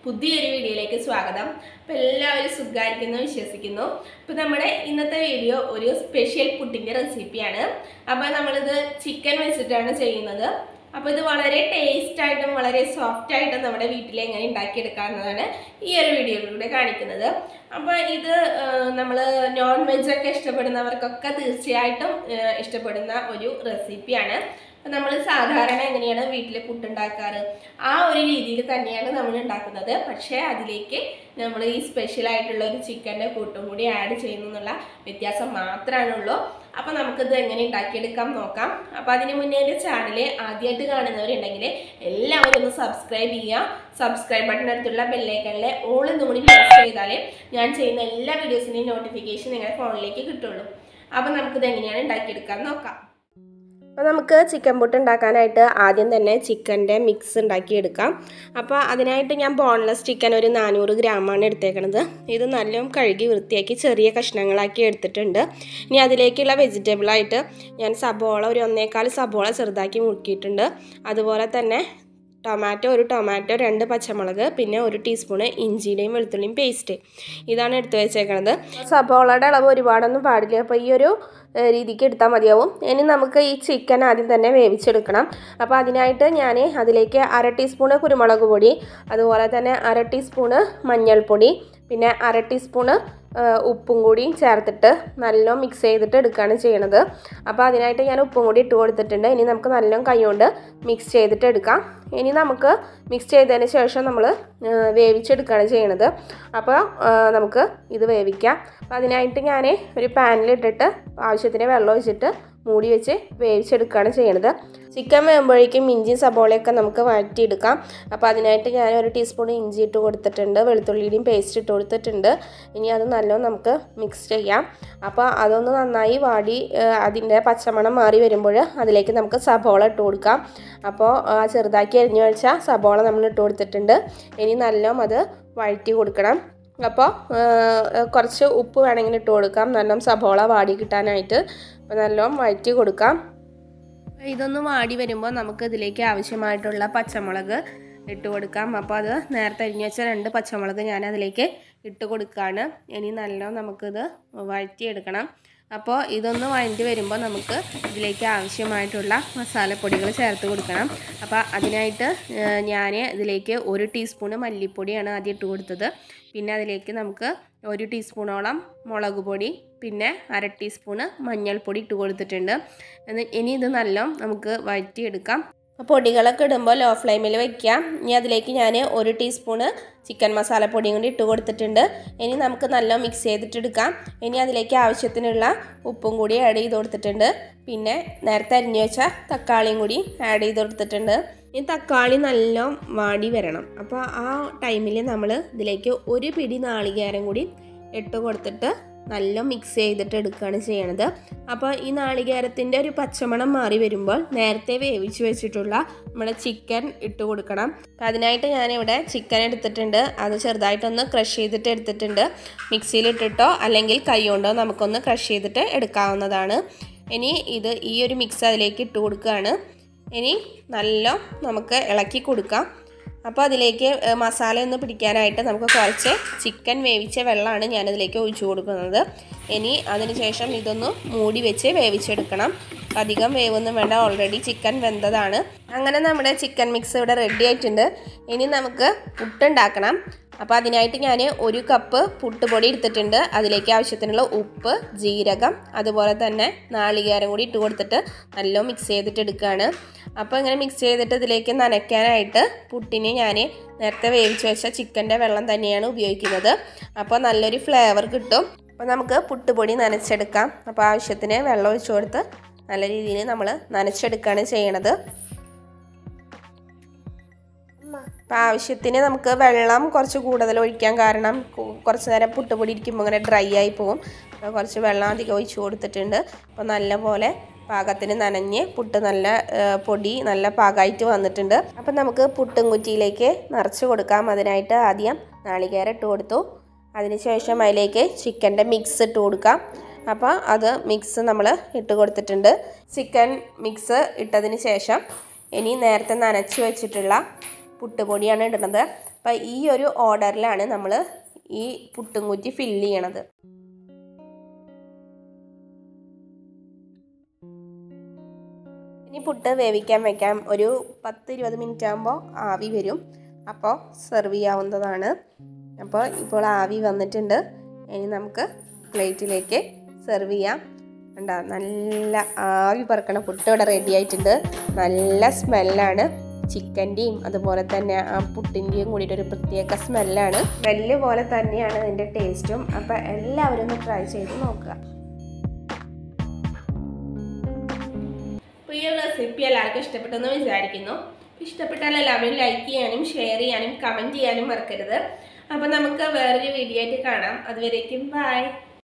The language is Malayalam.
പുതിയൊരു വീഡിയോയിലേക്ക് സ്വാഗതം അപ്പോൾ എല്ലാവരും സുഖമായിരിക്കുന്നു വിശ്വസിക്കുന്നു അപ്പോൾ നമ്മുടെ ഇന്നത്തെ വീഡിയോ ഒരു സ്പെഷ്യൽ പുട്ടിൻ്റെ റെസിപ്പിയാണ് അപ്പോൾ നമ്മളിത് ചിക്കൻ വെച്ചിട്ടാണ് ചെയ്യുന്നത് അപ്പോൾ ഇത് വളരെ ടേസ്റ്റ് ആയിട്ടും വളരെ സോഫ്റ്റ് ആയിട്ടും നമ്മുടെ വീട്ടിൽ എങ്ങനെ ഉണ്ടാക്കിയെടുക്കാവുന്നതാണ് ഈ ഒരു വീഡിയോയിലൂടെ കാണിക്കുന്നത് അപ്പോൾ ഇത് നമ്മൾ നോൺ വെജ് ഒക്കെ ഇഷ്ടപ്പെടുന്നവർക്കൊക്കെ തീർച്ചയായിട്ടും ആ, ഇഷ്ടപ്പെടുന്ന ഒരു റെസിപ്പിയാണ് അപ്പോൾ നമ്മൾ സാധാരണ എങ്ങനെയാണ് വീട്ടിൽ പുട്ടുണ്ടാക്കാറ് ആ ഒരു രീതിയിൽ തന്നെയാണ് നമ്മൾ ഉണ്ടാക്കുന്നത് പക്ഷേ അതിലേക്ക് നമ്മൾ ഈ സ്പെഷ്യൽ ആയിട്ടുള്ള ഒരു ചിക്കൻ്റെ കൂട്ടും കൂടി ആഡ് ചെയ്യുന്നു എന്നുള്ള വ്യത്യാസം മാത്രമാണുള്ളൂ അപ്പോൾ നമുക്കിത് എങ്ങനെ ഉണ്ടാക്കിയെടുക്കാം നോക്കാം അപ്പോൾ അതിന് മുന്നേ എൻ്റെ ചാനൽ ആദ്യമായിട്ട് കാണുന്നവരുണ്ടെങ്കിൽ എല്ലാവരും ഒന്ന് സബ്സ്ക്രൈബ് ചെയ്യുക സബ്സ്ക്രൈബ് ബട്ടൺ അടുത്തുള്ള ബെല്ലൈക്കണിലെ ഓൾ എന്നും കൂടി പ്രസ് ചെയ്താലേ ഞാൻ ചെയ്യുന്ന എല്ലാ വീഡിയോസിൻ്റെയും നോട്ടിഫിക്കേഷൻ നിങ്ങളുടെ ഫോണിലേക്ക് കിട്ടുള്ളൂ അപ്പോൾ നമുക്കിത് എങ്ങനെയാണ് ഉണ്ടാക്കിയെടുക്കാൻ നോക്കാം അപ്പോൾ നമുക്ക് ചിക്കൻ പുട്ട് ഉണ്ടാക്കാനായിട്ട് ആദ്യം തന്നെ ചിക്കൻ്റെ മിക്സ് ഉണ്ടാക്കിയെടുക്കാം അപ്പോൾ അതിനായിട്ട് ഞാൻ ബോൺലെസ് ചിക്കൻ ഒരു നാനൂറ് ഗ്രാമാണ് എടുത്തേക്കണത് ഇത് നല്ലോണം കഴുകി വൃത്തിയാക്കി ചെറിയ കഷ്ണങ്ങളാക്കി എടുത്തിട്ടുണ്ട് ഇനി അതിലേക്കുള്ള വെജിറ്റബിളായിട്ട് ഞാൻ സബോള ഒരു ഒന്നേക്കാൽ സബോള ചെറുതാക്കി മുറുക്കിയിട്ടുണ്ട് അതുപോലെ തന്നെ ടൊമാറ്റോ ഒരു ടൊമാറ്റോ രണ്ട് പച്ചമുളക് പിന്നെ ഒരു ടീസ്പൂണ് ഇഞ്ചിയുടെയും വെളുത്തുള്ളിയും പേസ്റ്റ് ഇതാണ് എടുത്തു വെച്ചേക്കണത് സബോളയുടെ അളവ് ഒരുപാടൊന്നും പാടില്ല അപ്പോൾ ഈ ഒരു ഏഹ്, രീതിക്ക് എടുത്താൽ മതിയാവും ഇനി നമുക്ക് ഈ ചിക്കൻ ആദ്യം തന്നെ വേവിച്ചെടുക്കണം അപ്പോൾ അതിനായിട്ട് ഞാൻ അതിലേക്ക് അര ടീസ്പൂണ് കുരുമുളക് പൊടി അതുപോലെ തന്നെ അര ടീസ്പൂണ് മഞ്ഞൾപ്പൊടി പിന്നെ അര ടീസ്പൂണ് ഏഹ്, ഉപ്പും കൂടി ചേർത്തിട്ട് നല്ലോണം മിക്സ് ചെയ്തിട്ട് എടുക്കുകയാണ് ചെയ്യണത് അപ്പോൾ അതിനായിട്ട് ഞാൻ ഉപ്പും കൂടി ഇട്ട് കൊടുത്തിട്ടുണ്ട് ഇനി നമുക്ക് നല്ലോണം കൈകൊണ്ട് മിക്സ് ചെയ്തിട്ട് എടുക്കാം ഇനി നമുക്ക് മിക്സ് ചെയ്തതിന് ശേഷം നമ്മൾ വേവിച്ചെടുക്കുകയാണ് ചെയ്യണത് അപ്പോൾ ഏഹ്, നമുക്ക് ഇത് വേവിക്കാം അപ്പോൾ അതിനായിട്ട് ഞാൻ ഒരു പാനിലിട്ടിട്ട് ആവശ്യത്തിന് വെള്ളം ഒഴിച്ചിട്ട് മൂടി വെച്ച് വേവിച്ചെടുക്കുകയാണ് ചെയ്യണത് ചിക്കൻ വേകുമ്പോഴേക്കും ഇഞ്ചിയും സബോളയൊക്കെ നമുക്ക് വഴറ്റിയെടുക്കാം അപ്പോൾ അതിനായിട്ട് ഞാൻ ഒരു ടീസ്പൂൺ ഇഞ്ചി ഇട്ട് കൊടുത്തിട്ടുണ്ട് വെളുത്തുള്ളിയുടെയും പേസ്റ്റ് ഇട്ട് കൊടുത്തിട്ടുണ്ട് ഇനി അത് നല്ലോണം നമുക്ക് മിക്സ് ചെയ്യാം അപ്പോൾ അതൊന്ന് നന്നായി വാടി ഏഹ്, അതിൻ്റെ പച്ചമണം മാറി വരുമ്പോൾ അതിലേക്ക് നമുക്ക് സബോള ഇട്ട് കൊടുക്കാം അപ്പോൾ ആ ചെറുതാക്കി അരിഞ്ഞു വെച്ച സബോള നമ്മൾ ഇട്ട് കൊടുത്തിട്ടുണ്ട് ഇനി നല്ലോണം അത് വഴറ്റി കൊടുക്കണം അപ്പോൾ കുറച്ച് ഉപ്പ് വേണമെങ്കിൽ ഇട്ട് കൊടുക്കാം നല്ലോണം സബോള വാടി കിട്ടാനായിട്ട് അപ്പോൾ നല്ലോണം വഴറ്റി കൊടുക്കാം ഇതൊന്ന് വാടി വരുമ്പോൾ നമുക്ക് ഇതിലേക്ക് ആവശ്യമായിട്ടുള്ള പച്ചമുളക് ഇട്ട് കൊടുക്കാം അപ്പോൾ അത് നേരത്തെ അരിഞ്ഞു വെച്ച രണ്ട് പച്ചമുളക് ഞാൻ അതിലേക്ക് ഇട്ട് കൊടുക്കുകയാണ് ഇനി നല്ലോണം നമുക്കിത് വഴറ്റിയെടുക്കണം അപ്പോൾ ഇതൊന്ന് വഴറ്റി വരുമ്പോൾ നമുക്ക് ഇതിലേക്ക് ആവശ്യമായിട്ടുള്ള മസാലപ്പൊടികൾ ചേർത്ത് കൊടുക്കണം അപ്പോൾ അതിനായിട്ട് ഞാൻ ഇതിലേക്ക് ഒരു ടീസ്പൂണ് മല്ലിപ്പൊടിയാണ് ആദ്യം ഇട്ട് കൊടുത്തത് പിന്നെ അതിലേക്ക് നമുക്ക് ഒരു ടീസ്പൂണോളം മുളക് പൊടി പിന്നെ അര ടീസ്പൂണ് മഞ്ഞൾപ്പൊടി ഇട്ട് കൊടുത്തിട്ടുണ്ട് എന്നി- ഇനി ഇത് നല്ല നമുക്ക് വഴറ്റിയെടുക്കാം അപ്പോൾ പൊടികളൊക്കെ ഇടുമ്പോൾ ലോ ഫ്ലെയിമിൽ വെക്കാം ഇനി അതിലേക്ക് ഞാൻ ഒരു ടീസ്പൂണ് ചിക്കൻ മസാലപ്പൊടിയും കൂടി ഇട്ട് കൊടുത്തിട്ടുണ്ട് ഇനി നമുക്ക് നല്ല മിക്സ് ചെയ്തിട്ടെടുക്കാം ഇനി അതിലേക്ക് ആവശ്യത്തിനുള്ള ഉപ്പും കൂടി ആഡ് ചെയ്ത് കൊടുത്തിട്ടുണ്ട് പിന്നെ നേരത്തെ അരിഞ്ഞു വെച്ച തക്കാളിയും കൂടി ആഡ് ചെയ്ത് കൊടുത്തിട്ടുണ്ട് ഈ തക്കാളി നല്ല വാടി വരണം അപ്പോൾ ആ ടൈമിൽ നമ്മൾ ഇതിലേക്ക് ഒരു പിടി നാളികേരം കൂടി ഇട്ട് കൊടുത്തിട്ട് നല്ല മിക്സ് ചെയ്തിട്ട് എടുക്കുകയാണ് ചെയ്യണത് അപ്പോൾ ഈ നാളികേരത്തിൻ്റെ ഒരു പച്ചമണം മാറി വരുമ്പോൾ നേരത്തെ വേവിച്ച് വെച്ചിട്ടുള്ള നമ്മുടെ ചിക്കൻ ഇട്ട് കൊടുക്കണം അപ്പോൾ അതിനായിട്ട് ഞാനിവിടെ ചിക്കൻ എടുത്തിട്ടുണ്ട് അത് ചെറുതായിട്ടൊന്ന് ക്രഷ് ചെയ്തിട്ട് എടുത്തിട്ടുണ്ട് മിക്സിയിലിട്ടിട്ടോ അല്ലെങ്കിൽ കൈ കൊണ്ടോ നമുക്കൊന്ന് ക്രഷ് ചെയ്തിട്ട് എടുക്കാവുന്നതാണ് ഇനി ഇത് ഈ ഒരു മിക്സ് അതിലേക്ക് ഇട്ട് കൊടുക്കുകയാണ് ഇനി നല്ല നമുക്ക് ഇളക്കി കൊടുക്കാം അപ്പോൾ അതിലേക്ക് ഏഹ്, മസാല ഒന്ന് പിടിക്കാനായിട്ട് നമുക്ക് കുറച്ച് ചിക്കൻ വേവിച്ച വെള്ളമാണ് ഞാനതിലേക്ക് ഒഴിച്ചു കൊടുക്കുന്നത് ഇനി അതിനുശേഷം ഇതൊന്ന് മൂടി വെച്ച് വേവിച്ചെടുക്കണം അധികം വേവൊന്നും വേണ്ട ഓൾറെഡി ചിക്കൻ വെന്തതാണ് അങ്ങനെ നമ്മുടെ ചിക്കൻ മിക്സ് ഇവിടെ റെഡി ആയിട്ടുണ്ട് ഇനി നമുക്ക് പുട്ടുണ്ടാക്കണം അപ്പോൾ അതിനായിട്ട് ഞാൻ ഒരു കപ്പ് പുട്ടുപൊടി എടുത്തിട്ടുണ്ട് അതിലേക്ക് ആവശ്യത്തിനുള്ള ഉപ്പ് ജീരകം അതുപോലെ തന്നെ നാളികേരം കൂടി ഇട്ട് കൊടുത്തിട്ട് നല്ല മിക്സ് ചെയ്തിട്ട് എടുക്കുകയാണ് അപ്പോൾ ഇങ്ങനെ മിക്സ് ചെയ്തിട്ട് ഇതിലേക്ക് നനയ്ക്കാനായിട്ട് പുട്ടിന് ഞാൻ നേരത്തെ വേവിച്ച് വെച്ച ചിക്കൻ്റെ വെള്ളം തന്നെയാണ് ഉപയോഗിക്കുന്നത് അപ്പോൾ നല്ലൊരു ഫ്ലേവർ കിട്ടും അപ്പോൾ നമുക്ക് പുട്ടുപൊടി നനച്ചെടുക്കാം അപ്പോൾ ആവശ്യത്തിന് വെള്ളം ഒഴിച്ചു കൊടുത്ത് നല്ല രീതിയിൽ നമ്മൾ നനച്ചെടുക്കുകയാണ് ചെയ്യണത് അപ്പോൾ ആവശ്യത്തിന് നമുക്ക് വെള്ളം കുറച്ച് കൂടുതൽ ഒഴിക്കാൻ കാരണം കു- കുറച്ച് നേരം പുട്ടുപൊടി ഇരിക്കുമ്പോൾ ഇങ്ങനെ ഡ്രൈ ആയി പോകും അപ്പോൾ കുറച്ച് വെള്ളം അധികം ഒഴിച്ച് കൊടുത്തിട്ടുണ്ട് അപ്പോൾ നല്ലപോലെ പാകത്തിന് നനഞ്ഞ് പുട്ട് നല്ല ആ, പൊടി നല്ല പാകമായിട്ട് വന്നിട്ടുണ്ട് അപ്പം നമുക്ക് പുട്ടും കുറ്റിയിലേക്ക് നിറച്ച് കൊടുക്കാം അതിനായിട്ട് ആദ്യം നാളികേരം ഇട്ട് കൊടുത്തു അതിനുശേഷം അതിലേക്ക് ചിക്കൻ്റെ മിക്സ് ഇട്ട് കൊടുക്കാം അപ്പോൾ അത് മിക്സ് നമ്മൾ ഇട്ട് കൊടുത്തിട്ടുണ്ട് ചിക്കൻ മിക്സ് ഇട്ടതിന് ശേഷം ഇനി നേരത്തെ നനച്ച് വെച്ചിട്ടുള്ള പുട്ടുപൊടിയാണ് ഇടുന്നത് അപ്പം ഈ ഒരു ഓർഡറിലാണ് നമ്മൾ ഈ പുട്ടുംകുറ്റി ഫില്ല് ചെയ്യണത് ഇനി പുട്ട് വേവിക്കാൻ വെക്കാം ഒരു പത്ത് ഇരുപത് മിനിറ്റ് ആകുമ്പോൾ ആവി വരും അപ്പോൾ സെർവ് ചെയ്യാവുന്നതാണ് അപ്പോൾ ഇപ്പോൾ ആവി വന്നിട്ടുണ്ട് ഇനി നമുക്ക് പ്ലേറ്റിലേക്ക് സെർവ് ചെയ്യാം കണ്ടോ നല്ല ആവി പറക്കണ പുട്ട് ഇവിടെ റെഡി ആയിട്ടുണ്ട് നല്ല സ്മെല്ലാണ് ചിക്കൻ്റെയും അതുപോലെ തന്നെ ആ പുട്ടിൻ്റെയും കൂടിയിട്ട് ഒരു പ്രത്യേക സ്മെല്ലാണ് സ്മെല്ല് പോലെ തന്നെയാണ് ഇതിൻ്റെ ടേസ്റ്റും അപ്പോൾ എല്ലാവരും ഒന്ന് ട്രൈ ചെയ്ത് നോക്കുക അപ്പോൾ ഈ ഒരു റെസിപ്പി എല്ലാവർക്കും ഇഷ്ടപ്പെട്ടെന്ന് വിചാരിക്കുന്നു ഇഷ്ടപ്പെട്ടാൽ എല്ലാവരും ലൈക്ക് ചെയ്യാനും ഷെയർ ചെയ്യാനും കമൻറ്റ് ചെയ്യാനും മറക്കരുത് അപ്പോൾ നമുക്ക് വേറൊരു വീഡിയോ ആയിട്ട് കാണാം അതുവരേക്കും ബൈ